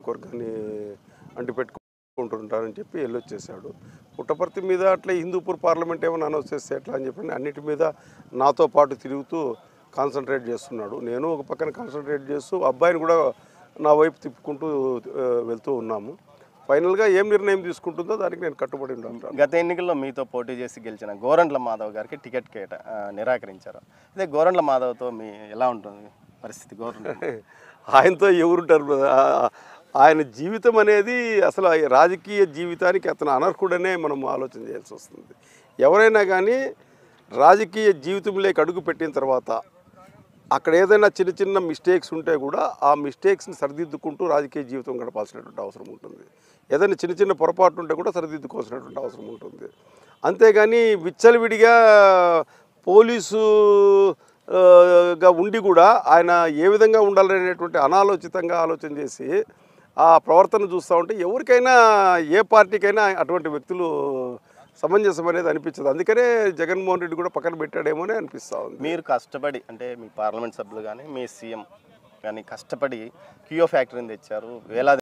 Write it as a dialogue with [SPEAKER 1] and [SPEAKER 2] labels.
[SPEAKER 1] నియోజకవర్గాన్ని అంటిపెట్టుకుంటుంటారని చెప్పి వెళ్ళొచ్చేసాడు పుట్టపర్తి మీద అట్లా హిందూపూర్ పార్లమెంట్ ఏమైనా అనౌన్స్ చేస్తే ఎట్లా అని చెప్పి అన్నిటి మీద నాతో పాటు తిరుగుతూ కాన్సన్ట్రేట్ చేస్తున్నాడు నేను ఒక పక్కన కాన్సన్ట్రేట్ చేస్తూ అబ్బాయిని కూడా నా వైపు తిప్పుకుంటూ ఆ, వెళ్తూ ఉన్నాము ఫైనల్గా ఏం నిర్ణయం తీసుకుంటుందో దానికి నేను కట్టుబడి ఉంటాను
[SPEAKER 2] గత ఎన్నికల్లో మీతో పోటీ చేసి గెలిచిన గోరంట్ల మాధవ్ గారికి టికెట్ కేట ఆ, నిరాకరించారు అదే గోరంట్ల మాధవ్తో మీ ఎలా ఉంటుంది పరిస్థితి గోరంట్ల
[SPEAKER 1] ఆయనతో ఎవరుంటారు బ్రదర్? ఆ- ఆయన జీవితం అనేది అసలు ఆ రాజకీయ జీవితానికి అతను అనర్హుడనే మనం ఆలోచన చేయాల్సి వస్తుంది ఎవరైనా కానీ రాజకీయ జీవితంలోకి అడుగు పెట్టిన తర్వాత అక్కడ ఏదైనా చిన్న చిన్న మిస్టేక్స్ ఉంటే కూడా ఆ మిస్టేక్స్ని సరిదిద్దుకుంటూ రాజకీయ జీవితం గడపాల్సినటువంటి అవసరం ఉంటుంది ఏదైనా చిన్న చిన్న పొరపాటు ఉంటే కూడా సరిదిద్దుకోవాల్సినటువంటి అవసరం ఉంటుంది అంతేగాని విచ్చలవిడిగా పోలీసు ఆ, గా ఉండి కూడా ఆయన ఏ విధంగా ఉండాలనేటువంటి అనాలోచితంగా ఆలోచన చేసి ఆ ప్రవర్తన చూస్తూ ఉంటే ఎవరికైనా ఏ పార్టీకైనా అటువంటి వ్యక్తులు సమంజసం అనేది అనిపించదు అందుకనే జగన్మోహన్ రెడ్డి కూడా పక్కన పెట్టాడేమో అని అనిపిస్తూ ఉంది
[SPEAKER 2] మీరు కష్టపడి అంటే మీ పార్లమెంట్ సభ్యులు కానీ మీ సీఎం కానీ కష్టపడి కియో ఫ్యాక్టరీని తెచ్చారు వేలాది